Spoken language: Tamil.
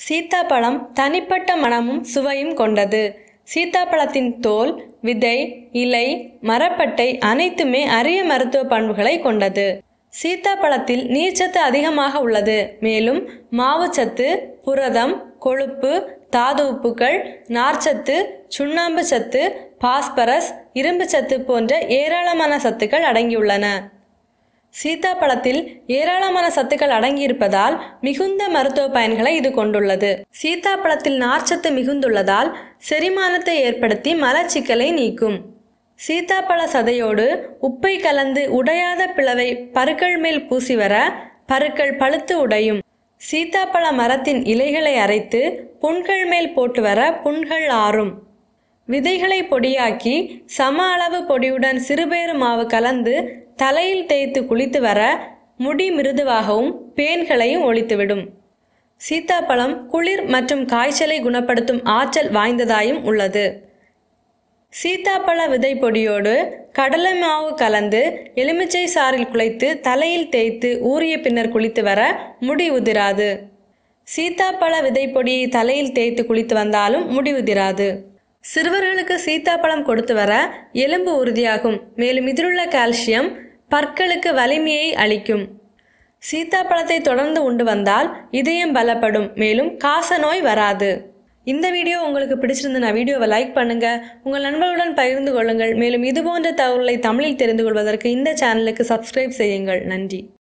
சீத்தாப்பழம் தனிப்பட்ட மணமும் சுவையும் கொண்டது சீத்தாப்பழத்தின் தோல் விதை இலை மரப்பட்டை அனைத்துமே அரிய மருத்துவ பண்புகளை கொண்டது சீத்தாப்பழத்தில் நீர்ச்சத்து அதிகமாக உள்ளது மேலும் மாவுச்சத்து புரதம் கொழுப்பு தாது உப்புக்கள் நார்ச்சத்து சுண்ணாம்பு சத்து பாஸ்பரஸ் இரும்பு சத்து போன்ற ஏராளமான சத்துக்கள் அடங்கியுள்ளன சீத்தாப்பழத்தில் ஏராளமான சத்துக்கள் அடங்கியிருப்பதால் மிகுந்த மருத்துவ பயன்களை இது கொண்டுள்ளது சீத்தாப்பழத்தில் நார்ச்சத்து மிகுந்துள்ளதால் செரிமானத்தை ஏற்படுத்தி மலச்சிக்கலை நீக்கும் சீத்தாப்பழ சதையோடு உப்பை கலந்து உடையாத பிளவை பருக்கள் மேல் பூசி வர பருக்கள் பழுத்து உடையும் சீத்தாப்பழ மரத்தின் இலைகளை அரைத்து புண்கள் மேல் போட்டு வர புண்கள் ஆறும் விதைகளை பொடியாக்கி சம அளவு பொடியுடன் சிறுபேறு மாவு கலந்து தலையில் தேய்த்து குளித்து வர முடி மிருதுவாகவும் பேன்களையும் ஒழித்துவிடும் சீத்தாப்பழம் குளிர் மற்றும் காய்ச்சலை குணப்படுத்தும் ஆற்றல் வாய்ந்ததாயும் உள்ளது சீத்தாப்பழ விதை பொடியோடு கடலை மாவு கலந்து எலுமிச்சை சாறில் குழைத்து தலையில் தேய்த்து ஊறிய பின்னர் குளித்து வர முடி உதிராது சீத்தாப்பழ விதை பொடியை தலையில் தேய்த்து குளித்து வந்தாலும் முடி உதிராது சிறுவர்களுக்கு சீத்தாப்பழம் கொடுத்து வர எலும்பு உறுதியாகும் மேலும் இதிலுள்ள கால்சியம் பற்களுக்கு வலிமையை அளிக்கும் சீத்தாப்பழத்தை தொடர்ந்து உண்டு வந்தால் இதயம் பலப்படும் மேலும் காச நோய் வராது இந்த வீடியோ உங்களுக்கு பிடிச்சிருந்தா வீடியோவை லைக் பண்ணுங்க உங்கள் நண்பர்களுடன் பகிர்ந்து கொள்ளுங்கள் மேலும் இது போன்ற தகவல்களை தமிழில் தெரிந்து கொள்வதற்கு இந்த சேனலுக்கு சப்ஸ்கிரைப் செய்யுங்கள் நன்றி